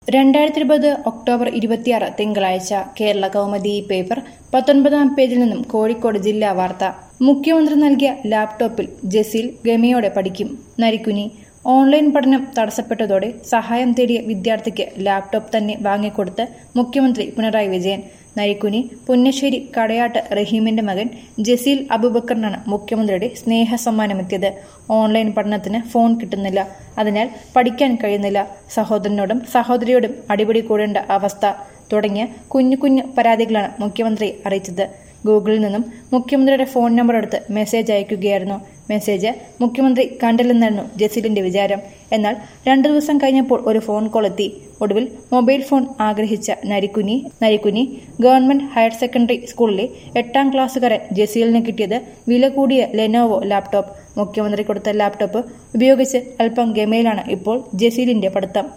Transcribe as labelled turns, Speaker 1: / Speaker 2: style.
Speaker 1: രണ്ടായിരത്തി ഇരുപത് ഒക്ടോബർ ഇരുപത്തിയാറ് തിങ്കളാഴ്ച കേരള കൗമുദി പേപ്പർ പത്തൊൻപതാം പേജിൽ നിന്നും കോഴിക്കോട് ജില്ലാ വാർത്ത മുഖ്യമന്ത്രി നൽകിയ ലാപ്ടോപ്പിൽ ജസീൽ ഗമയോടെ പഠിക്കും നരിക്കുനി ഓൺലൈൻ പഠനം തടസ്സപ്പെട്ടതോടെ സഹായം തേടിയ വിദ്യാർത്ഥിക്ക് ലാപ്ടോപ്പ് തന്നെ വാങ്ങിക്കൊടുത്ത് മുഖ്യമന്ത്രി പിണറായി വിജയൻ നരിക്കുനി പുന്നശ്ശേരി കടയാട്ട് റഹീമിന്റെ മകൻ ജസീൽ അബുബക്കറിനാണ് മുഖ്യമന്ത്രിയുടെ സ്നേഹ സമ്മാനമെത്തിയത് ഓൺലൈൻ പഠനത്തിന് ഫോൺ കിട്ടുന്നില്ല അതിനാൽ പഠിക്കാൻ കഴിയുന്നില്ല സഹോദരനോടും സഹോദരിയോടും അടിപിടി കൂടേണ്ട അവസ്ഥ തുടങ്ങിയ കുഞ്ഞു കുഞ്ഞു പരാതികളാണ് മുഖ്യമന്ത്രി അറിയിച്ചത് ഗൂഗിളിൽ നിന്നും മുഖ്യമന്ത്രിയുടെ ഫോൺ നമ്പർ എടുത്ത് മെസ്സേജ് അയക്കുകയായിരുന്നു മെസ്സേജ് മുഖ്യമന്ത്രി കണ്ടില്ലെന്നായിരുന്നു ജസീലിന്റെ വിചാരം എന്നാൽ രണ്ടു ദിവസം കഴിഞ്ഞപ്പോൾ ഒരു ഫോൺ കോൾ എത്തി ഒടുവിൽ മൊബൈൽ ഫോൺ ആഗ്രഹിച്ച Narikkuni Narikkuni government higher secondary സ്കൂളിലെ എട്ടാം ക്ലാസ്സുകാരൻ ജസീലിന് കിട്ടിയത് വില കൂടിയ ലെനോവോ ലാപ്ടോപ്പ് മുഖ്യമന്ത്രി കൊടുത്ത ലാപ്ടോപ്പ് ഉപയോഗിച്ച് അല്പം ഗമയിലാണ് ഇപ്പോൾ ജസീലിന്റെ പഠിത്തം